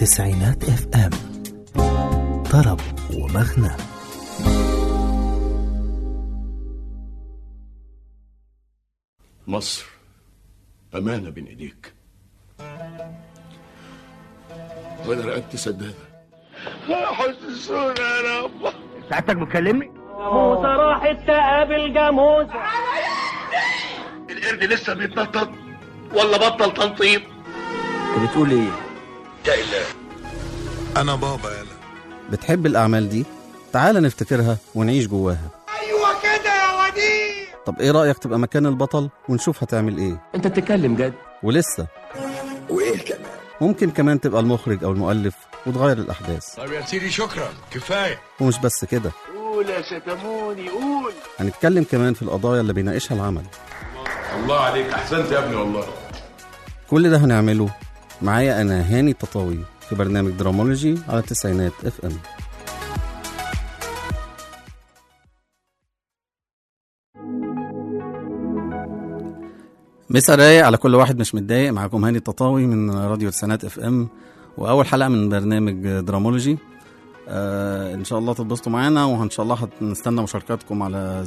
تسعينات اف ام طرب ومغنى مصر أمانة بين إيديك وأنا رقبت سدادة حسسونا يا رب سعادتك بتكلمني؟ جاموسة راحت تقابل جاموسة القرد لسه بيتنطط ولا بطل تنطيط انت بتقول ايه؟ يا إله انا بابا يلا بتحب الأعمال دي؟ تعال نفتكرها ونعيش جواها أيوة كده يا وديع طب إيه رأيك تبقى مكان البطل ونشوف هتعمل إيه؟ انت بتتكلم جد ولسه وإيه كمان ممكن كمان تبقى المخرج أو المؤلف وتغير الأحداث طب يا سيدي شكرا كفايه ومش بس كده قول يا شتموني قول هنتكلم كمان في القضايا اللي بيناقشها العمل الله عليك احسنت يا ابني والله كل ده هنعمله معايا أنا هاني التطاوي في برنامج درامولوجي على التسعينات اف ام مسا رايق على كل واحد مش متضايق معاكم هاني التطاوي من راديو تسعينات اف ام واول حلقه من برنامج درامولوجي آه ان شاء الله تتبسطوا معانا وان شاء الله هنستنى مشاركاتكم على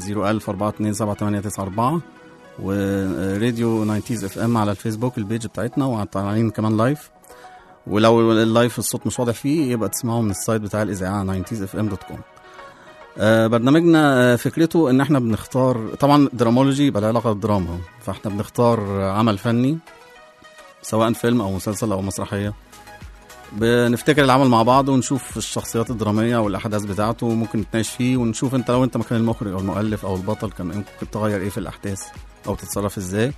010427894 وراديو 90 اف ام على الفيسبوك البيج بتاعتنا وطالعين كمان لايف ولو اللايف الصوت مش واضح فيه يبقى تسمعوه من السايت بتاع الاذاعه 90fm.com آه برنامجنا آه، فكرته ان احنا بنختار طبعا درامولوجي يبقى له علاقه بالدراما فاحنا بنختار عمل فني سواء فيلم او مسلسل او مسرحيه بنفتكر العمل مع بعض ونشوف الشخصيات الدراميه والاحداث بتاعته وممكن نتناقش فيه ونشوف انت لو انت مكان المخرج او المؤلف او البطل كان ممكن تغير ايه في الاحداث او تتصرف ازاي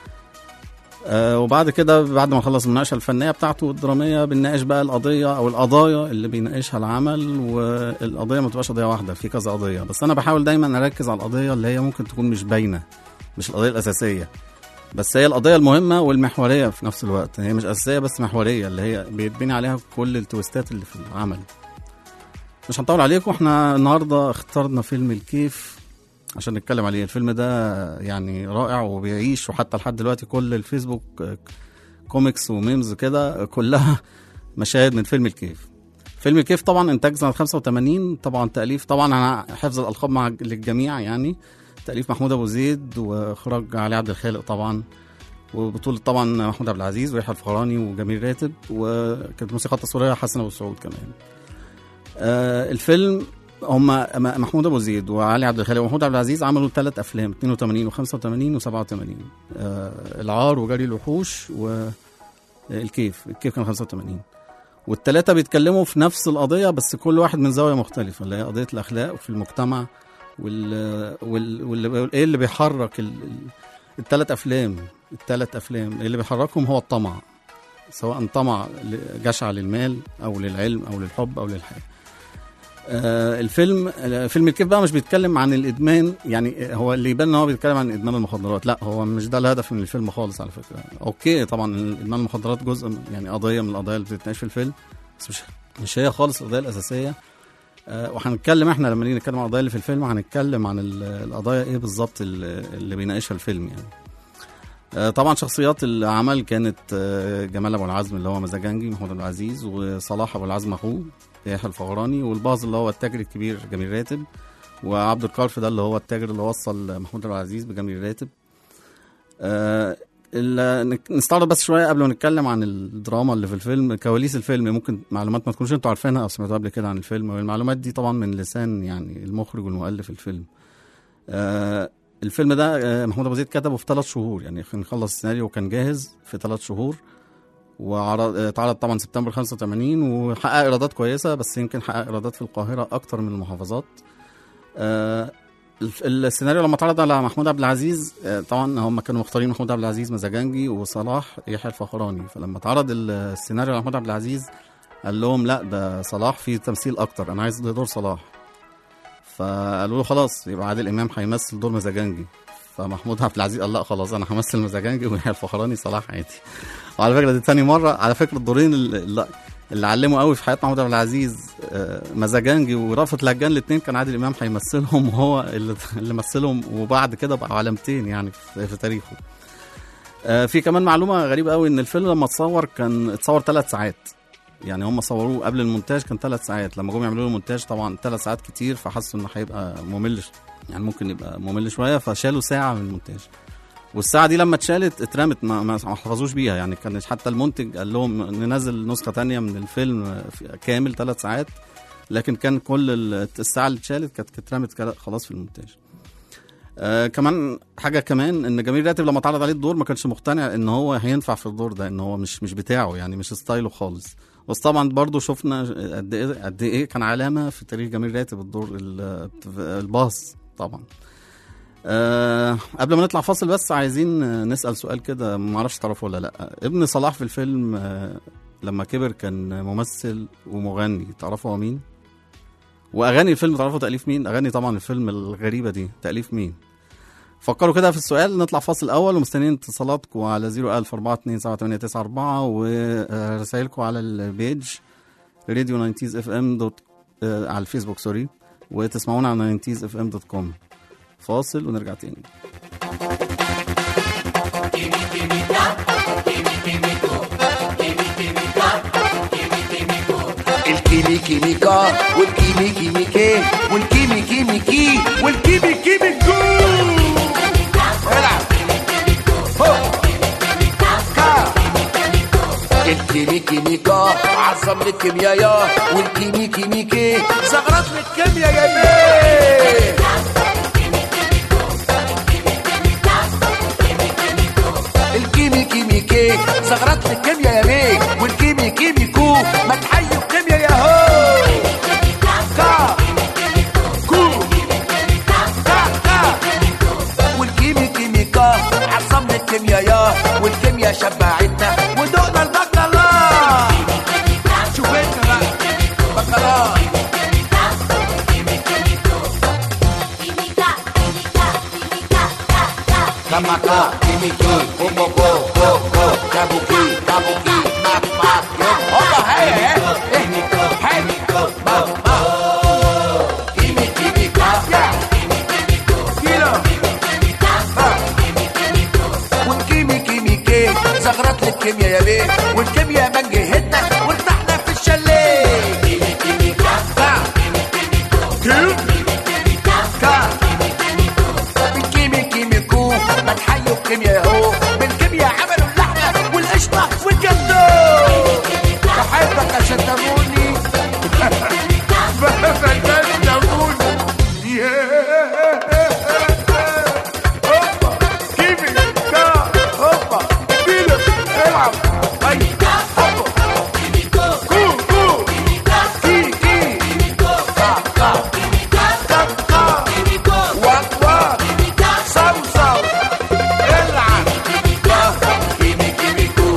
آه وبعد كده بعد ما نخلص المناقشه الفنيه بتاعته الدراميه بنناقش بقى القضيه او القضايا اللي بيناقشها العمل والقضيه ما تبقاش قضيه واحده في كذا قضيه بس انا بحاول دايما اركز على القضيه اللي هي ممكن تكون مش باينه مش القضيه الاساسيه بس هي القضيه المهمه والمحوريه في نفس الوقت هي مش اساسيه بس محوريه اللي هي بيتبني عليها كل التويستات اللي في العمل مش هنطول عليكم احنا النهارده اخترنا فيلم الكيف عشان نتكلم عليه الفيلم ده يعني رائع وبيعيش وحتى لحد دلوقتي كل الفيسبوك آه، كوميكس وميمز كده كلها مشاهد من فيلم الكيف فيلم الكيف طبعا انتاج سنه 85 طبعا تاليف طبعا انا حفظ الالقاب مع للجميع يعني تاليف محمود ابو زيد واخراج علي عبد الخالق طبعا وبطولة طبعا محمود عبد العزيز ويحيى الفخراني وجميل راتب وكانت موسيقى تصويرية حسن ابو سعود كمان آه الفيلم هم محمود ابو زيد وعلي عبد الخالق ومحمود عبد العزيز عملوا ثلاث افلام 82 و85 و87 آه العار وجري الوحوش والكيف الكيف كان 85 والثلاثه بيتكلموا في نفس القضيه بس كل واحد من زاويه مختلفه اللي هي قضيه الاخلاق في المجتمع وال وال وال ايه اللي بيحرك ال... ال- الثلاث افلام الثلاث افلام اللي بيحركهم هو الطمع سواء طمع ل- جشع للمال او للعلم او للحب او للحياه آه الفيلم آه، فيلم الكيف بقى مش بيتكلم عن الادمان يعني هو اللي يبان ان هو بيتكلم عن ادمان المخدرات لا هو مش ده الهدف من الفيلم خالص على فكره اوكي طبعا ادمان المخدرات جزء من- يعني قضيه من القضايا اللي بتتناقش في الفيلم بس مش مش هي خالص القضيه الاساسيه آه وهنتكلم احنا لما نيجي نتكلم عن القضايا اللي في الفيلم هنتكلم عن ال- القضايا ايه بالظبط اللي اللي بيناقشها الفيلم يعني آه، طبعا شخصيات العمل كانت آه، جمال ابو العزم اللي هو مزاجنجي محمود عبد العزيز وصلاح ابو العزم اخوه يحيى الفخراني والباظ اللي هو التاجر الكبير جميل راتب وعبد الكرف ده اللي هو التاجر اللي وصل محمود عبد العزيز بجميل راتب آه، ال- نك- نستعرض بس شويه قبل ما نتكلم عن الدراما اللي في الفيلم كواليس الفيلم ممكن معلومات ما تكونوش انتوا عارفينها او سمعتوها قبل كده عن الفيلم والمعلومات دي طبعا من لسان يعني المخرج والمؤلف الفيلم آه، الفيلم ده آه، محمود ابو زيد كتبه في ثلاث شهور يعني كان خلص السيناريو وكان جاهز في ثلاث شهور وعرض آه، اتعرض طبعا سبتمبر 85 وحقق ايرادات كويسه بس يمكن حقق ايرادات في القاهره اكتر من المحافظات آه، الف- السيناريو لما اتعرض على محمود عبد العزيز آه، طبعا هم كانوا مختارين محمود عبد العزيز مزاجنجي وصلاح يحيى الفخراني فلما اتعرض ال- السيناريو على محمود عبد العزيز قال لهم لا ده صلاح فيه تمثيل اكتر انا عايز دور صلاح فقالوا له خلاص يبقى عادل امام هيمثل دور مزاجنجي فمحمود عبد العزيز قال لا خلاص انا همثل مزاجنجي ويحيى الفخراني صلاح عادي وعلى فكره دي تاني مره على فكره الدورين اللي, اللي علموا قوي في حياه محمود عبد العزيز آه، مزاجنجي ورأفت لهجان الاثنين كان عادل امام هيمثلهم وهو اللي, اللي مثلهم وبعد كده بقوا علامتين يعني في, في تاريخه آه، في كمان معلومه غريبه قوي ان الفيلم لما اتصور كان اتصور ثلاث ساعات يعني هم صوروه قبل المونتاج كان ثلاث ساعات لما جم يعملوا له المونتاج طبعا ثلاث ساعات كتير فحسوا انه هيبقى ممل ش- يعني ممكن يبقى ممل شويه فشالوا ساعه من المونتاج والساعه دي لما اتشالت اترمت ما, ما ما حفظوش بيها يعني كان حتى المنتج قال لهم ننزل نسخه تانية من الفيلم في- كامل ثلاث ساعات لكن كان كل ال- الساعه اللي اتشالت كانت كانت اترمت كده خلاص في المونتاج آه كمان حاجه كمان ان جميل راتب لما اتعرض عليه الدور ما كانش مقتنع ان هو هينفع في الدور ده ان هو مش مش بتاعه يعني مش ستايله خالص بس طبعا برضو شفنا قد ايه قد ايه كان علامه في تاريخ جميل راتب الدور ال- الباص طبعا أه قبل ما نطلع فاصل بس عايزين آه، نسال سؤال كده ما اعرفش تعرفه ولا لا ابن صلاح في الفيلم آه لما كبر كان ممثل ومغني تعرفوا هو مين واغاني الفيلم تعرفوا تاليف مين اغاني طبعا الفيلم الغريبه دي تاليف مين فكروا كده في السؤال نطلع فاصل اول ومستنيين اتصالاتكم على 01000 427 ورسائلكم على البيج راديو 90 اف ام دوت آه، على الفيسبوك سوري وتسمعونا على 90 اف ام دوت كوم فاصل ونرجع تاني الكيمي كيميكا والكيمي كيميكي والكيمي كيميكي والكيمي كيميكو العب هو. كا. الكيمي كيميكا عظم لك كيميايا والكيمي كيميكي زغرت لك كيميا يا بيه الكيمي كيميكي زغرت لك كيميا يا بيه والكيمي كيميكو ما تحيوا كيميا يا هو كا كو كا كا والكيمي كيميكا عصم لك كيميا يا والكيميا شبعتنا ودقنا البكالات شوف انت بقى بكالات Kamaka, Kimiki, Kumoko, Koko, Kabuki, Kabuki, Mak, Mak, Yo, Hola, hey, hey, hey, Ma, Ma, Kimi, Kimi, Ka, yeah, Kilo, Ma, والكيمي كيمي كي زغرت لك كيميا يا بيه والكيميا من جهتنا وارتحنا في الشاليه كيمي كيمي كا كا كا بالكيمي كيميكو ما تحيوا الكيميا اهو بالكيميا عملوا اللحمه والقشطه والجندو بحبك يا شتموني بحبك يا شتموني هوبا كيمي كا هوبا اديله العب هاي هوبا كو كو كي كي كا كا كا كا واك واك صو صو العب كيمي كيمي كو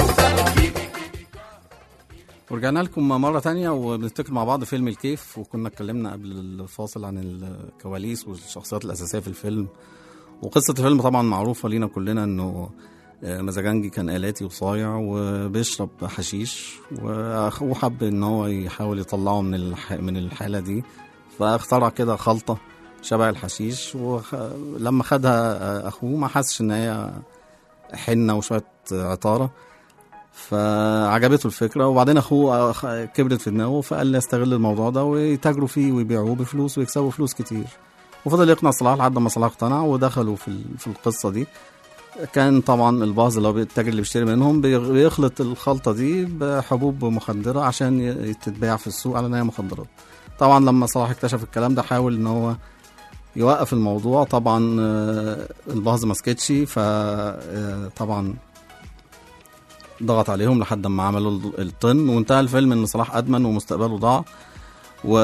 ورجعنا لكم مرة تانية وبنفتكر مع بعض فيلم الكيف وكنا اتكلمنا قبل الفاصل عن الكواليس والشخصيات الأساسية في الفيلم وقصة الفيلم طبعا معروفة لينا كلنا انه آه، مزاجنجي كان آلاتي وصايع وبيشرب حشيش وأخ- وحب ان هو يحاول يطلعه من الح... من الحالة دي فاخترع كده خلطة شبه الحشيش ولما خدها آه، اخوه ما حسش ان هي حنة وشوية عطارة فعجبته الفكره وبعدين اخوه أخ- كبرت في دماغه فقال يستغل الموضوع ده ويتاجروا فيه ويبيعوه بفلوس ويكسبوا فلوس كتير وفضل يقنع صلاح لحد ما صلاح اقتنع ودخلوا في ال- في القصه دي كان طبعا البعض اللي هو التاجر اللي بيشتري منهم بي- بيخلط الخلطه دي بحبوب مخدره عشان ي- تتباع في السوق على ان هي مخدرات طبعا لما صلاح اكتشف الكلام ده حاول ان هو يوقف الموضوع طبعا آه، البعض ما سكتش فطبعا ضغط عليهم لحد ما عملوا ال- الطن وانتهى الفيلم ان صلاح ادمن ومستقبله ضاع و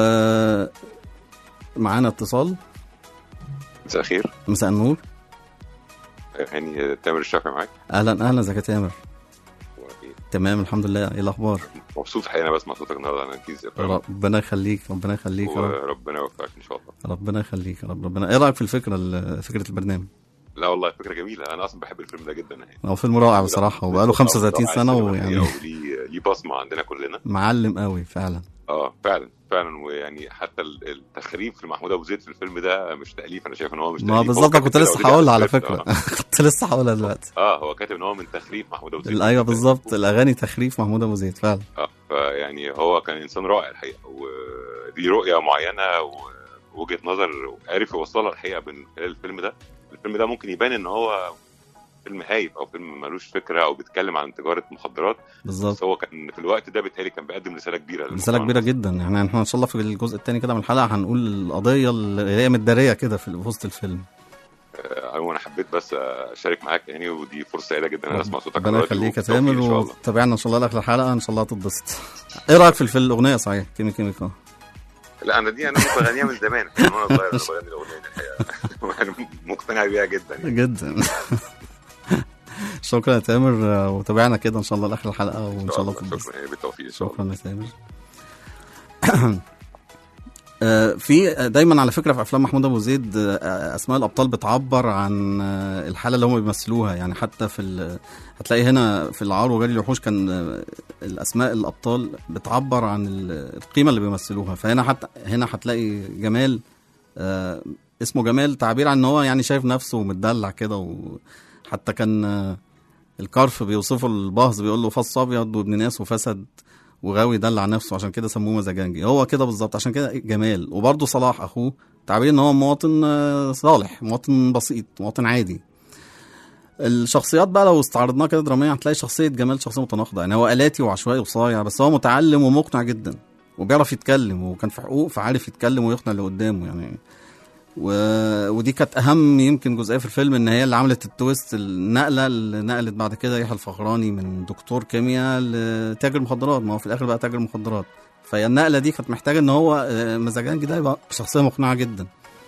معانا اتصال مساء الخير مساء النور هاني تامر الشافعي معاك اهلا اهلا ازيك يا تامر وإيه؟ تمام الحمد لله ايه الاخبار مبسوط الحقيقه انا بسمع صوتك النهارده على انكيز ربنا يخليك ربنا يخليك يا رب وربنا يوفقك ان شاء الله ربنا يخليك يا رب ربنا ايه رايك في الفكره ال- فكره البرنامج لا والله فكره جميله انا اصلا بحب الفيلم ده جدا يعني هو فيلم رائع بصراحه وبقاله 35 سنه ويعني ليه ليه بصمه عندنا كلنا معلم قوي فعلا اه فعلا فعلا ويعني حتى ال- التخريف لمحمود ابو زيد في الفيلم ده مش تاليف انا شايف ان هو مش ما تاليف هو بالظبط كاتب كنت كده لسه already هقولها على السكريبت. فكره كنت لسه هقولها دلوقتي اه هو كاتب ان هو من تخريف محمود ابو زيد ايوه بالظبط الاغاني تخريف محمود ابو زيد فعلا اه ف فيعني هو كان انسان رائع الحقيقه ودي رؤيه معينه ووجهه نظر عرف يوصلها الحقيقه من خلال الفيلم ده الفيلم ده ممكن يبان ان هو فيلم هايف او فيلم ملوش فكره او بيتكلم عن تجاره مخدرات بالظبط بس هو كان في الوقت ده بالتالي كان بيقدم رساله كبيره رسالة كبيرة جدا يعني احنا ان شاء الله في الجزء الثاني كده من الحلقة هنقول القضية اللي هي متدارية كده في وسط الفيلم آه، وانا حبيت بس اشارك معاك يعني ودي فرصه سعيده جدا ان انا اسمع صوتك ربنا دلوقتي يخليك يا وبالتوفيق تامر ان شاء الله وتابعنا ان شاء الله لاخر الحلقة ان شاء الله هتتبسط ايه رأيك في الفيلم الأغنية صحيح كيمي كيميكا لا انا دي انا كنت بغنيها من زمان من وانا صغير انا بغني الاغنيه دي الحقيقه وانا مقتنع بيها جدا يعني. جدا شكرا يا تامر وتابعنا كده ان شاء الله لاخر الحلقة وان شاء الله تتبسط شكرا يعني بالتوفيق ان شاء الله شكرا يا تامر آه، في دايما على فكره في افلام محمود ابو زيد آه، اسماء الابطال بتعبر عن آه، الحاله اللي هم بيمثلوها يعني حتى في ال- هتلاقي هنا في العار وجري الوحوش كان آه، الاسماء الابطال بتعبر عن ال- القيمه اللي بيمثلوها فهنا حتى هنا هتلاقي جمال آه، اسمه جمال تعبير عن ان هو يعني شايف نفسه متدلع كده وحتى كان آه، الكرف بيوصفه البهز بيقول له فص ابيض وابن ناس وفسد وغاوي يدلع نفسه عشان كده سموه مزاجنجي هو كده بالظبط عشان كده جمال وبرضه صلاح اخوه تعبير ان هو مواطن آه، صالح مواطن بسيط مواطن عادي الشخصيات بقى لو استعرضناها كده دراميا هتلاقي شخصيه جمال شخصيه متناقضه يعني هو الاتي وعشوائي وصايع بس هو متعلم ومقنع جدا وبيعرف يتكلم وكان في حقوق فعارف يتكلم ويقنع اللي قدامه يعني و... ودي كانت اهم يمكن جزئيه في الفيلم ان هي اللي عملت التويست النقله اللي نقلت بعد كده يحيى الفخراني من دكتور كيمياء لتاجر مخدرات ما هو في الاخر بقى تاجر مخدرات فهي النقله دي كانت محتاجه ان هو آه، مزاجنجي ده يبقى شخصيه مقنعه جدا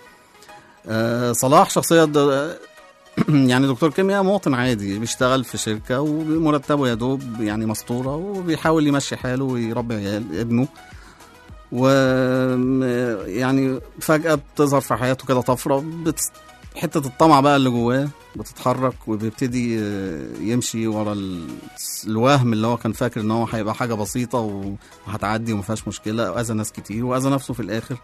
آه، صلاح شخصيه د... يعني دكتور كيمياء مواطن عادي بيشتغل في شركه ومرتبه يا دوب يعني مسطوره وبيحاول يمشي حاله ويربي عيال ابنه و يعني فجأة بتظهر في حياته كده طفرة بت... حتة الطمع بقى اللي جواه بتتحرك وبيبتدي آه، يمشي ورا ال... الوهم اللي هو كان فاكر ان هو هيبقى حاجة بسيطة وهتعدي وما فيهاش مشكلة وأذى ناس كتير وأذى نفسه في الآخر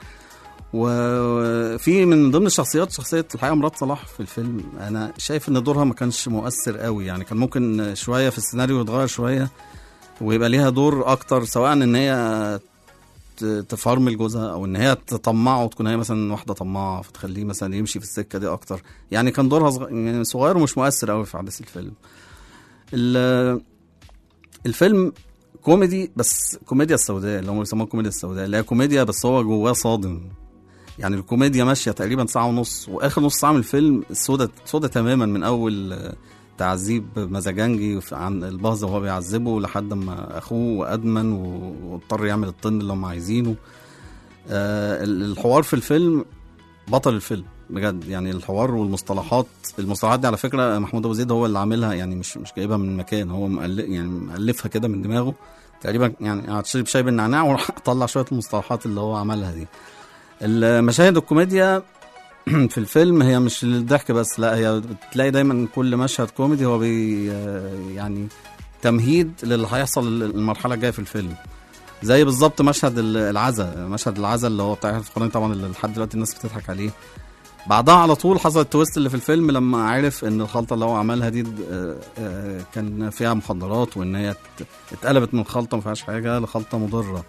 وفي من ضمن الشخصيات شخصية الحقيقة مرات صلاح في الفيلم أنا شايف إن دورها ما كانش مؤثر قوي يعني كان ممكن شوية في السيناريو يتغير شوية ويبقى ليها دور أكتر سواء إن هي ت- تفرمل جوزها او ان هي تطمعه وتكون هي مثلا واحده طماعه فتخليه مثلا يمشي في السكه دي اكتر يعني كان دورها صغ... يعني صغير ومش مؤثر قوي في احداث الفيلم ال- الفيلم كوميدي بس كوميديا السوداء اللي هم بيسموها الكوميديا السوداء اللي هي كوميديا بس هو جواه صادم يعني الكوميديا ماشيه تقريبا ساعه ونص واخر نص ساعه من الفيلم سودة سودة تماما من اول آه، تعذيب مزاجنجي في- عن البهز وهو بيعذبه لحد ما اخوه ادمن و- واضطر يعمل الطن اللي هم عايزينه آه، ال- الحوار في الفيلم بطل الفيلم بجد يعني الحوار والمصطلحات المصطلحات دي على فكره محمود ابو زيد هو اللي عاملها يعني مش مش جايبها من مكان هو مؤلف يعني مؤلفها كده من دماغه تقريبا يعني قعد شرب شاي بالنعناع وراح طلع شويه المصطلحات اللي هو عملها دي المشاهد الكوميديا في الفيلم هي مش للضحك بس لا هي بتلاقي دايما كل مشهد كوميدي هو بي يعني تمهيد للي هيحصل المرحله الجايه في الفيلم زي بالظبط مشهد ال- العزا مشهد العزا اللي هو بتاع الفخراني طبعا اللي لحد دلوقتي الناس بتضحك عليه بعدها على طول حصل التويست اللي في الفيلم لما عرف ان الخلطه اللي هو عملها دي آه، آه، كان فيها مخدرات وان هي ات- اتقلبت من خلطه ما فيهاش حاجه لخلطه مضره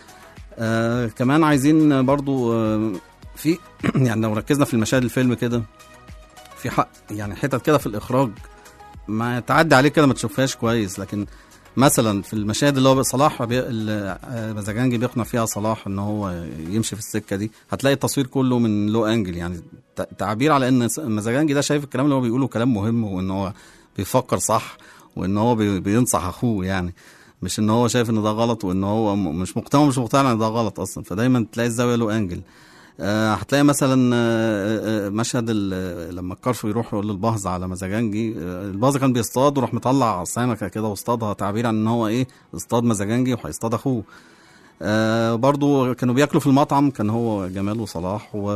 آه كمان عايزين برضو آه في يعني لو ركزنا في المشاهد الفيلم كده في حق يعني حتت كده في الاخراج ما تعدي عليك كده ما تشوفهاش كويس لكن مثلا في المشاهد اللي هو صلاح بي... اللي آه، مزاجنجي بيقنع فيها صلاح ان هو يمشي في السكه دي هتلاقي التصوير كله من لو انجل يعني ت- تعبير على ان س- مزاجنجي ده شايف الكلام اللي هو بيقوله كلام مهم وان هو بيفكر صح وان هو بي... بينصح اخوه يعني مش ان هو شايف ان ده غلط وان هو م- مش مقتنع مش مقتنع ان ده غلط اصلا فدايما تلاقي الزاويه له انجل آه، هتلاقي مثلا آه، آه، مشهد ال- لما الكرف يروح يقول للبهز على مزاجنجي آه، البهز كان بيصطاد وراح مطلع سمكه كده واصطادها تعبير عن ان هو ايه اصطاد مزاجنجي وهيصطاد اخوه آه برضو كانوا بياكلوا في المطعم كان هو جمال وصلاح و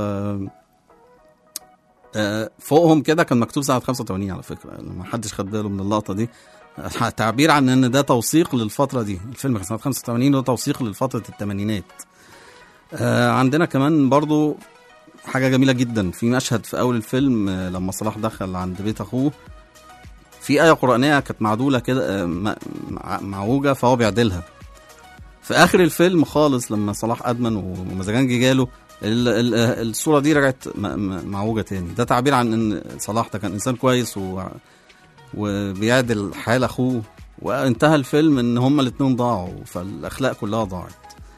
آه فوقهم كده كان مكتوب سنه 85 على فكره ما حدش خد باله من اللقطه دي تعبير عن ان ده توثيق للفتره دي الفيلم كان سنه 85 وده توثيق لفتره الثمانينات آه عندنا كمان برضو حاجة جميلة جدا في مشهد في أول الفيلم آه، لما صلاح دخل عند بيت أخوه في آية قرآنية كانت معدولة كده آه، م- مع- معوجة فهو بيعدلها في اخر الفيلم خالص لما صلاح ادمن ومزاجنجي جاله ال- ال- الصوره دي رجعت م- م- معوجه تاني ده تعبير عن ان صلاح ده كان انسان كويس و... وبيعدل حال اخوه وانتهى الفيلم ان هما الاتنين ضاعوا فالاخلاق كلها ضاعت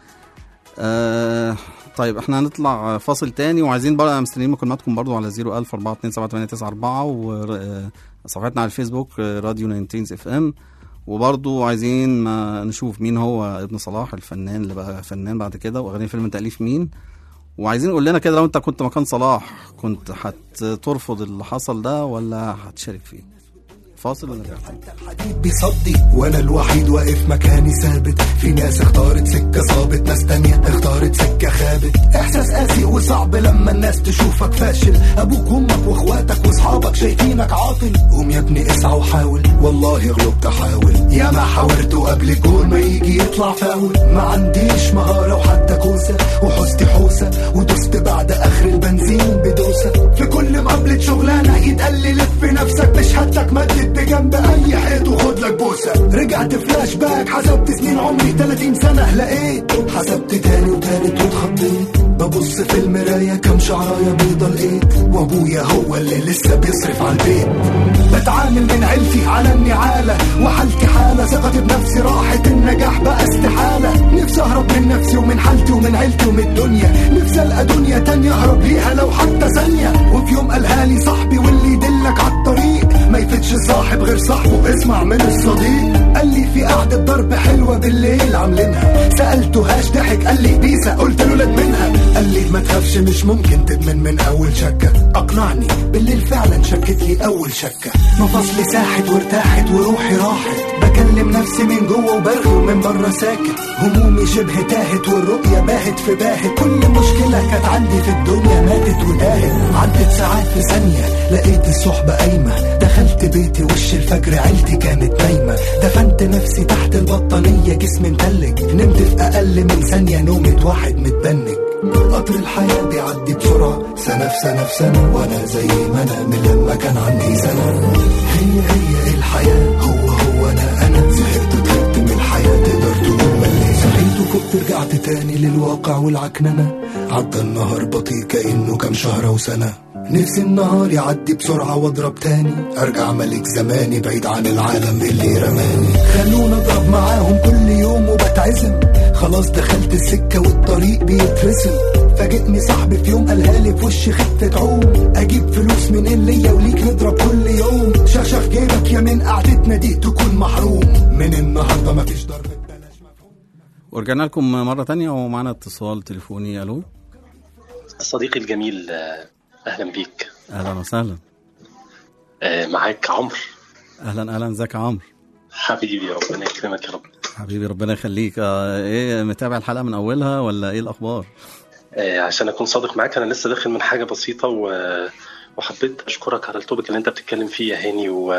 آه طيب احنا هنطلع فاصل تاني وعايزين بقى مستنيين مكالماتكم برضو على 01000 427 وصفحتنا على الفيسبوك آه، راديو 19 اف ام وبرضو عايزين ما نشوف مين هو ابن صلاح الفنان اللي بقى فنان بعد كده واغاني فيلم تاليف مين وعايزين نقول لنا كده لو انت كنت مكان صلاح كنت هترفض اللي حصل ده ولا هتشارك فيه فاصل ونرجع تاني الحديد بيصدي وانا الوحيد واقف مكاني ثابت في ناس اختارت سكه صابت ناس تانية اختارت سكه خابت احساس قاسي وصعب لما الناس تشوفك فاشل ابوك وامك واخواتك واصحابك شايفينك عاطل قوم يا ابني اسعى وحاول والله غلبت احاول يا ما حاولت قبل الجول ما يجي يطلع فاول ما عنديش مهاره وحتى كوسه وحوستي حوسه ودست بعد اخر البنزين بدوسه في كل مقابله شغلانه يتقال لي لف نفسك مش هاتك مدد بجنب اي حيط وخد لك بوسه رجعت فلاش باك حسبت سنين عمري 30 سنه لقيت حسبت تاني وتالت واتخضيت ببص في المرايه كام شعرايه بيضه لقيت وابويا هو اللي لسه بيصرف على البيت بتعامل من عيلتي على النعالة وحالتي حالة ثقتي بنفسي راحت النجاح بقى استحالة نفسي اهرب من نفسي ومن حالتي ومن عيلتي ومن الدنيا نفسي القى دنيا تانية اهرب ليها لو حتى ثانية وفي يوم قالها لي صاحبي واللي يدلك على الطريق ما يفتش صاحب غير صاحبه اسمع من الصديق قال لي في قعدة ضرب حلوة بالليل عاملينها سألته هاش ضحك قال لي بيسا قلت له لا منها قال لي ما تخافش مش ممكن تدمن من اول شكة اقنعني بالليل فعلا شكت لي اول شكة مفاصلي ساحت وارتاحت وروحي راحت بكلم نفسي من جوه وبرغي ومن بره ساكت همومي شبه تاهت والرؤية باهت في باهت كل مشكلة كانت عندي في الدنيا ماتت وتاهت عدت ساعات في ثانية لقيت الصحبة قايمة دخلت بيتي وش الفجر عيلتي كانت نايمة دفنت نفسي تحت البطانية جسمي متلج نمت في أقل من ثانية نومة واحد متبنج قطر الحياة بيعدي بسرعة سنة في سنة في سنة وأنا زي ما أنا من لما كان عندي سنة هي هي الحياة هو هو أنا أنا زهقت وتعبت من الحياة تقدر تقول مليت صحيت وفقت رجعت تاني للواقع والعكننة عدى النهار بطيء كأنه كام شهر وسنة نفسي النهار يعدي بسرعة واضرب تاني ارجع ملك زماني بعيد عن العالم اللي رماني خلونا اضرب معاهم كل يوم وبتعزم خلاص دخلت السكة والطريق بيترسم فاجئني صاحبي في يوم قالها لي في وشي خفة عوم اجيب فلوس منين ليا وليك نضرب كل يوم شخشخ جيبك يا من قعدتنا دي تكون محروم من النهارده مفيش ضرب ببلاش ورجعنا لكم مرة تانية ومعنا اتصال تليفوني الو صديقي الجميل آه، اهلا بيك اهلا وسهلا آه، معاك عمرو اهلا اهلا ازيك يا عمرو حبيبي ربنا يكرمك يا رب حبيبي ربنا يخليك آه، ايه متابع الحلقة من اولها ولا ايه الاخبار آه، عشان اكون صادق معاك انا لسه داخل من حاجه بسيطه و... وحبيت اشكرك على التوبك اللي انت بتتكلم فيه يا هاني و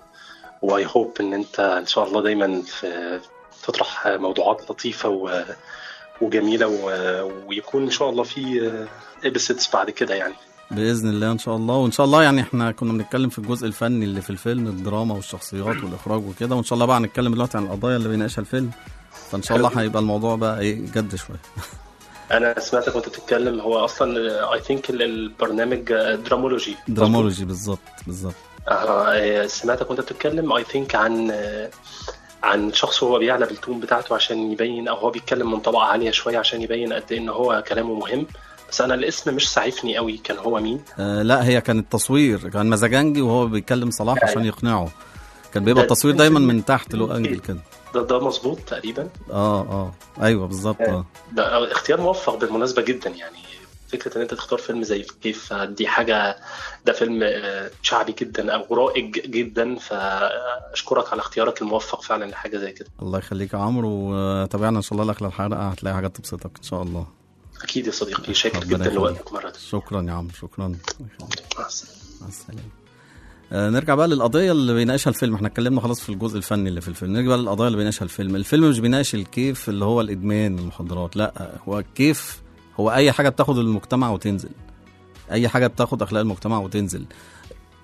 واي هوب ان انت ان شاء الله دايما في... تطرح موضوعات لطيفه و... وجميله و... ويكون ان شاء الله في ابيسودز بعد كده يعني باذن الله ان شاء الله وان شاء الله يعني احنا كنا بنتكلم في الجزء الفني اللي في الفيلم الدراما والشخصيات والاخراج وكده وان شاء الله بقى هنتكلم دلوقتي عن القضايا اللي بيناقشها الفيلم فان شاء الله هيبقى الموضوع بقى ايه جد شويه انا سمعتك وانت بتتكلم هو اصلا اي ثينك البرنامج درامولوجي درامولوجي بالظبط بالظبط آه، سمعتك وانت بتتكلم اي ثينك عن آه، عن شخص هو بيعلى بالتون بتاعته عشان يبين او هو بيتكلم من طبقه عاليه شويه عشان يبين قد ايه ان هو كلامه مهم بس انا الاسم مش سعيفني قوي كان هو مين آه لا هي كانت تصوير كان مزاجنجي وهو بيتكلم صلاح عشان يقنعه كان بيبقى ده- التصوير دايما من تحت له انجل كده ده ده مظبوط تقريبا اه اه ايوه بالظبط اه ده اختيار موفق بالمناسبه جدا يعني فكره ان انت تختار فيلم زي كيف دي حاجه ده فيلم آه، شعبي جدا او رائج جدا فاشكرك على اختيارك الموفق فعلا لحاجه زي كده الله يخليك يا عمرو وتابعنا ان شاء الله لاخر الحلقه هتلاقي حاجات تبسطك ان شاء الله اكيد يا صديقي شاكر ربنا جدا يخليك. لوقتك مره شكرا يا عمرو شكرا مع السلامه مع السلامه آه، نرجع بقى للقضيه اللي بيناقشها الفيلم احنا اتكلمنا خلاص في الجزء الفني اللي في الفيلم نرجع بقى للقضايا اللي بيناقشها الفيلم الفيلم مش بيناقش الكيف اللي هو الادمان المخدرات لا هو الكيف هو اي حاجه بتاخد المجتمع وتنزل اي حاجه بتاخد اخلاق المجتمع وتنزل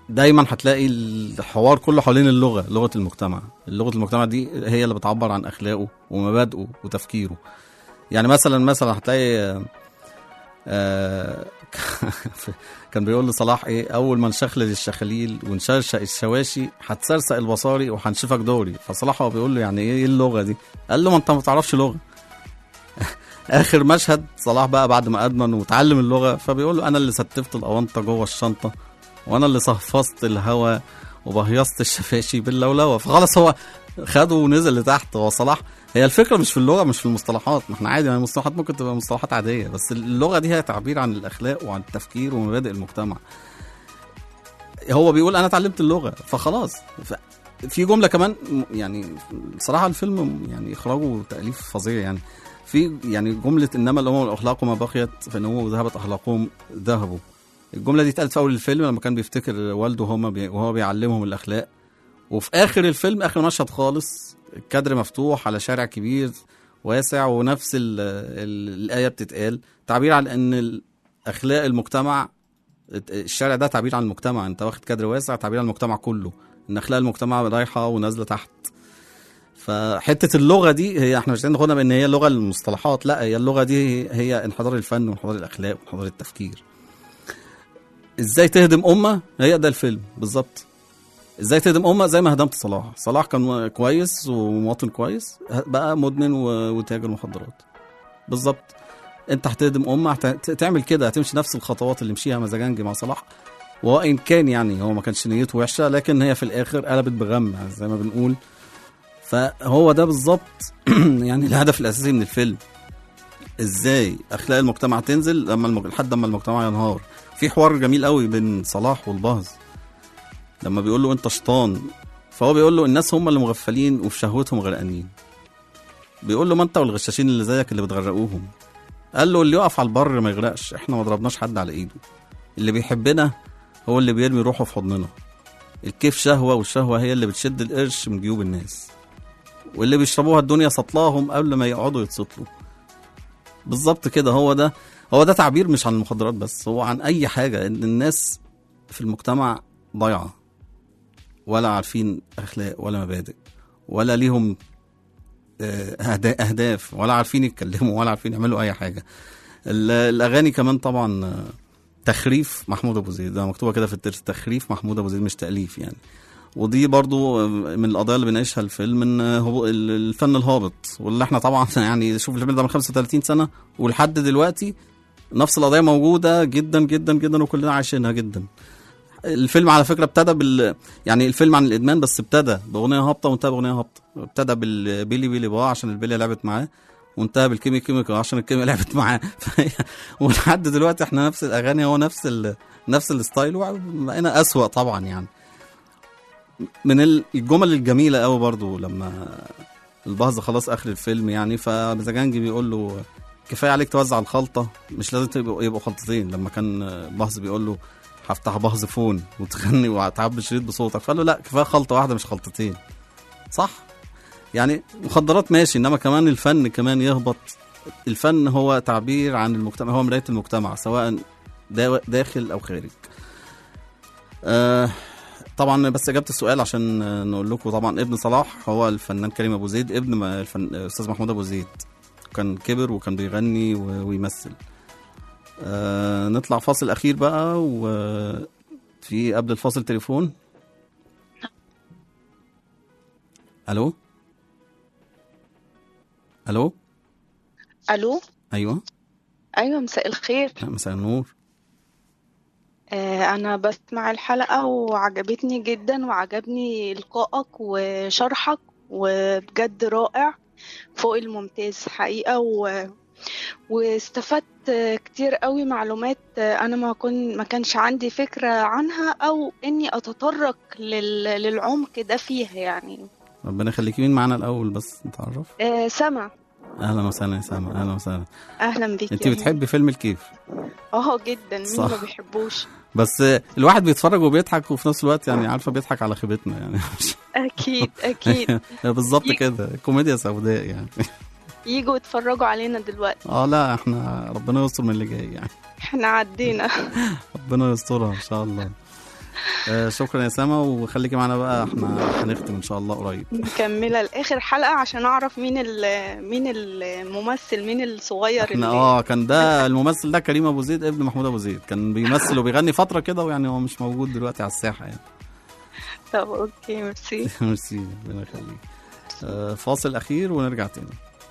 دايما هتلاقي الحوار كله حوالين اللغه لغه المجتمع لغه المجتمع دي هي اللي بتعبر عن اخلاقه ومبادئه وتفكيره يعني مثلا مثلا هتلاقي آه، آه، كان بيقول لصلاح ايه اول ما نشخلل الشخاليل ونشرشق الشواشي هتسرسق البصاري وهنشفك دوري فصلاح هو بيقول له يعني ايه إيه اللغه دي قال له ما انت ما تعرفش لغه اخر مشهد صلاح بقى بعد ما ادمن وتعلم اللغه فبيقول له انا اللي ستفت الاونطه جوه الشنطه وانا اللي صفصت الهوا وبهيصت الشفاشي باللولوه فخلاص هو خده ونزل لتحت هو صلاح هي الفكره مش في اللغه مش في المصطلحات ما احنا عادي يعني المصطلحات ممكن تبقى مصطلحات عاديه بس اللغه دي هي تعبير عن الاخلاق وعن التفكير ومبادئ المجتمع هو بيقول انا اتعلمت اللغه فخلاص ف في جمله كمان م- يعني صراحه الفيلم يعني اخراجه وتاليف فظيع يعني في يعني جمله انما الامم والاخلاق ما بقيت فانه ذهبت اخلاقهم ذهبوا الجمله دي اتقالت في اول الفيلم لما كان بيفتكر والده هما بي وهو بيعلمهم الاخلاق وفي اخر الفيلم اخر مشهد خالص الكادر مفتوح على شارع كبير واسع ونفس ال ال الايه بتتقال تعبير عن ان اخلاق المجتمع الشارع ده تعبير عن المجتمع انت واخد كادر واسع تعبير عن المجتمع كله ان اخلاق المجتمع رايحه ونازله تحت فحته اللغه دي هي احنا مش عايزين ناخدها بان هي لغه المصطلحات لا هي اللغه دي هي انحدار الفن وانحدار الاخلاق وانحدار التفكير ازاي تهدم امه هي ده الفيلم بالظبط ازاي تهدم امه زي ما هدمت صلاح صلاح كان كويس ومواطن كويس بقى مدمن و- وتاجر مخدرات بالظبط انت هتهدم امه هت- تعمل كده هتمشي نفس الخطوات اللي مشيها مزاجنجي مع صلاح وان كان يعني هو ما كانش نيته وحشه لكن هي في الاخر قلبت بغم زي ما بنقول فهو ده بالظبط يعني الهدف الاساسي من الفيلم ازاي اخلاق المجتمع تنزل لما المج... لحد لما المجتمع ينهار في حوار جميل قوي بين صلاح والبهز لما بيقول له انت شيطان فهو بيقول له الناس هم اللي مغفلين وفي شهوتهم غرقانين بيقول له ما انت والغشاشين اللي زيك اللي بتغرقوهم قال له اللي يقف على البر ما يغرقش احنا ما ضربناش حد على ايده اللي بيحبنا هو اللي بيرمي روحه في حضننا الكيف شهوة والشهوة هي اللي بتشد القرش من جيوب الناس واللي بيشربوها الدنيا سطلاهم قبل ما يقعدوا يتسطلوا بالظبط كده هو ده هو ده تعبير مش عن المخدرات بس هو عن اي حاجة ان الناس في المجتمع ضايعة ولا عارفين اخلاق ولا مبادئ ولا ليهم آه، أهدا- اهداف ولا عارفين يتكلموا ولا عارفين يعملوا اي حاجه ال- الاغاني كمان طبعا آه، تخريف محمود ابو زيد ده مكتوبه كده في الترس تخريف محمود ابو زيد مش تاليف يعني ودي برضو من القضايا اللي بيناقشها الفيلم ان هو ال- الفن الهابط واللي احنا طبعا يعني شوف الفيلم ده من 35 سنه ولحد دلوقتي نفس القضايا موجوده جدا جدا جدا وكلنا عايشينها جدا الفيلم على فكره ابتدى بال يعني الفيلم عن الادمان بس ابتدى باغنيه هابطه وانتهى باغنيه هابطه ابتدى بالبيلي بيلي با عشان البيلي لعبت معاه وانتهى بالكيمي كيميكا عشان الكيميا لعبت معاه فهي- ولحد دلوقتي احنا نفس الاغاني هو نفس ال... نفس الستايل وبقينا اسوأ طبعا يعني من ال- الجمل الجميله قوي برضو لما البهز خلاص اخر الفيلم يعني فمزاجنجي بيقول له كفايه عليك توزع الخلطه مش لازم تبقوا يبقوا خلطتين لما كان بهز بيقول له هفتح بهز فون وتغني وهتعبي شريط بصوتك فقال له لا كفايه خلطه واحده مش خلطتين صح يعني مخدرات ماشي انما كمان الفن كمان يهبط الفن هو تعبير عن المجتمع هو مرايه المجتمع سواء دا- داخل او خارج آه طبعا بس اجابه السؤال عشان آه، نقول لكم طبعا ابن صلاح هو الفنان كريم ابو زيد ابن ما- الفن... استاذ محمود ابو زيد كان كبر وكان بيغني و... ويمثل آه نطلع فاصل اخير بقى وفي قبل الفاصل تليفون الو الو الو ايوه ايوه مساء الخير مساء النور آه انا بسمع الحلقه وعجبتني جدا وعجبني لقائك وشرحك وبجد رائع فوق الممتاز حقيقه و... واستفدت كتير قوي معلومات انا ما كن ما كانش عندي فكره عنها او اني اتطرق لل... للعمق ده فيها يعني ربنا يخليكي مين معانا الاول بس نتعرف آه سما اهلا وسهلا يا سامة اهلا وسهلا اهلا بيك انت يا بتحبي فيلم الكيف اه جدا مين صح. ما بيحبوش بس الواحد بيتفرج وبيضحك وفي نفس الوقت يعني عارفه بيضحك على خيبتنا يعني اكيد اكيد بالظبط كده كوميديا سوداء يعني يجوا يتفرجوا علينا دلوقتي اه لا احنا ربنا يستر من اللي جاي يعني احنا عدينا ربنا يسترها ان شاء الله آه، شكرا يا سما وخليكي معانا بقى احنا هنختم ان شاء الله قريب مكملة لآخر حلقة عشان أعرف مين ال- مين الممثل مين الصغير احنا اللي اه كان ده الممثل ده كريم ابو زيد ابن محمود ابو زيد كان بيمثل وبيغني فتره كده ويعني هو مش موجود دلوقتي على الساحه يعني طب أوكي ميرسي ميرسي ربنا يخليك آه، فاصل اخير ونرجع تاني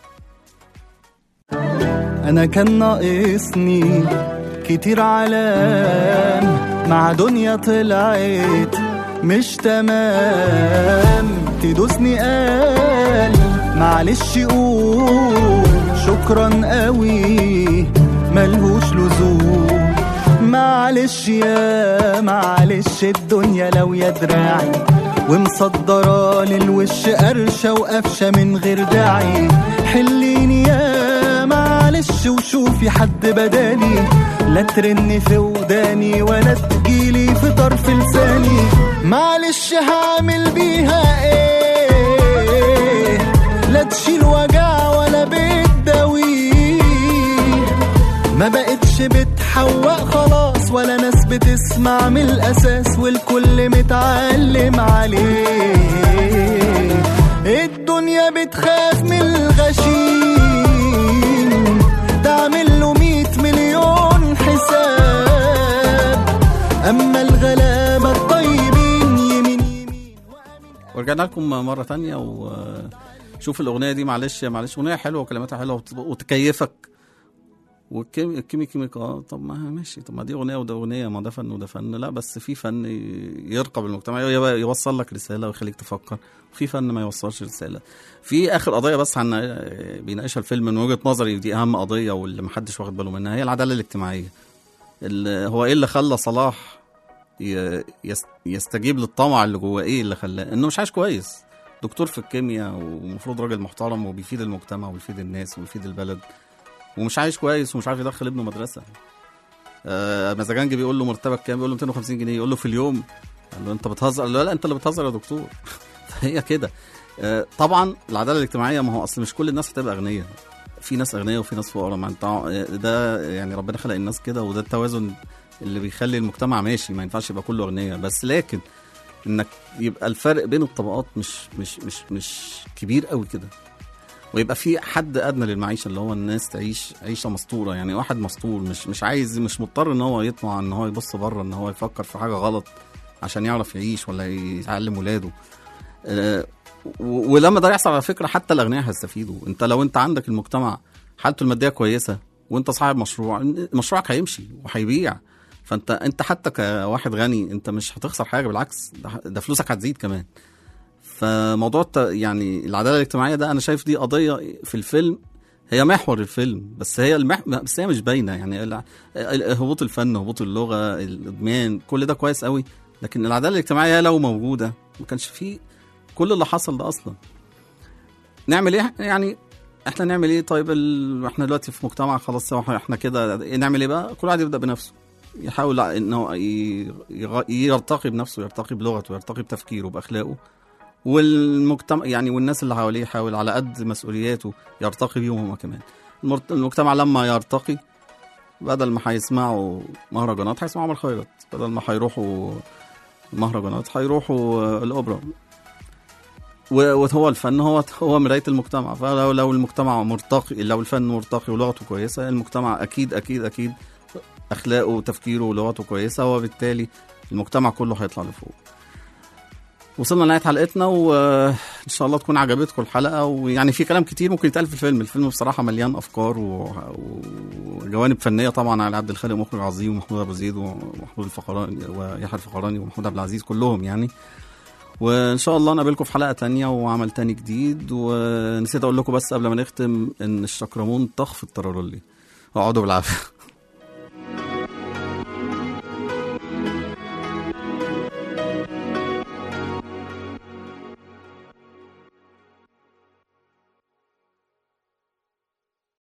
انا كان ناقصني كتير علام مع دنيا طلعت مش تمام تدوسني قال معلش قول شكرا قوي ملهوش لزوم معلش يا معلش الدنيا لو يا دراعي ومصدرة للوش قرشة وقفشة من غير داعي حليني يا معلش وشوفي حد بدالي لا ترن في وداني ولا تجيلي في طرف لساني معلش هعمل بيها ايه لا تشيل وجع ولا بتداويه ما بقتش بتحوق خلاص ولا ناس بتسمع من الاساس والكل متعلم عليه الدنيا بتخاف من الغشيم تعمل له مية مليون حساب اما الغلابة الطيبين يمين ورجعنا لكم مرة تانية وشوف الأغنية دي معلش يا معلش أغنية حلوة وكلماتها حلوة وت- وتكيفك والكيمي كيمي كيميك اه طب ما ماشي طب ما دي أغنية وده أغنية ما ده فن وده فن لا بس في فن يرقب المجتمع يبقى يوصل لك رسالة ويخليك تفكر في فن ما يوصلش رسالة في آخر قضية بس عن بيناقشها الفيلم من وجهة نظري دي أهم قضية واللي محدش واخد باله منها هي العدالة الاجتماعية ال- هو إيه اللي خلى صلاح ي- يس- يستجيب للطمع اللي جواه ايه اللي خلاه انه مش عايش كويس دكتور في الكيمياء ومفروض راجل محترم وبيفيد المجتمع وبيفيد الناس وبيفيد البلد ومش عايش كويس ومش عارف يدخل ابنه مدرسه آه مزاجنجي بيقول له مرتبك كام بيقول له 250 جنيه يقول له في اليوم قال له انت بتهزر قال له لا انت اللي بتهزر يا دكتور فهي كده آه طبعا العداله الاجتماعيه ما هو اصل مش كل الناس هتبقى اغنياء في ناس اغنياء وفي ناس فقراء ما انت ده يعني ربنا خلق الناس كده وده التوازن اللي بيخلي المجتمع ماشي ما ينفعش يبقى كله اغنياء بس لكن انك يبقى الفرق بين الطبقات مش مش مش مش كبير قوي كده ويبقى في حد ادنى للمعيشه اللي هو الناس تعيش عيشه مستوره يعني واحد مستور مش مش عايز مش مضطر ان هو يطمع ان هو يبص بره ان هو يفكر في حاجه غلط عشان يعرف يعيش ولا يعلم ولاده آه، و- ولما ده يحصل على فكره حتى الاغنياء هيستفيدوا انت لو انت عندك المجتمع حالته الماديه كويسه وانت صاحب مشروع مشروعك هيمشي وهيبيع فانت انت حتى كواحد غني انت مش هتخسر حاجه بالعكس ده, ده فلوسك هتزيد كمان فموضوع الت- يعني العداله الاجتماعيه ده انا شايف دي قضيه في الفيلم هي محور الفيلم بس هي المح... بس هي مش باينه يعني ال- ال- هبوط الفن هبوط اللغه الادمان كل ده كويس قوي لكن العداله الاجتماعيه لو موجوده ما كانش فيه كل اللي حصل ده اصلا نعمل ايه يعني احنا نعمل ايه طيب ال... احنا دلوقتي في مجتمع خلاص هو احنا كده نعمل ايه بقى كل واحد يبدا بنفسه يحاول انه ي- يغ- يرتقي بنفسه يرتقي بلغته يرتقي بتفكيره باخلاقه والمجتمع يعني والناس اللي حواليه يحاول على قد مسؤولياته يرتقي بيهم هما كمان المرت- المجتمع لما يرتقي بدل ما هيسمعوا مهرجانات هيسمعوا عمل خيرات بدل ما هيروحوا مهرجانات هيروحوا الاوبرا و- وهو الفن هو هو مرايه المجتمع فلو لو المجتمع مرتقي لو الفن مرتقي ولغته كويسه المجتمع اكيد اكيد اكيد اخلاقه وتفكيره ولغته كويسه وبالتالي المجتمع كله هيطلع لفوق وصلنا لنهايه حلقتنا وان شاء الله تكون عجبتكم الحلقه ويعني في كلام كتير ممكن يتقال في الفيلم الفيلم بصراحه مليان افكار و... وجوانب فنيه طبعا على عبد الخالق مخرج عظيم ومحمود ابو زيد ومحمود الفقراني ويحيى الفقراني ومحمود عبد العزيز كلهم يعني وان شاء الله نقابلكم في حلقه تانية وعمل تاني جديد ونسيت اقول لكم بس قبل ما نختم ان الشكرمون طخ في الترارلي اقعدوا بالعافيه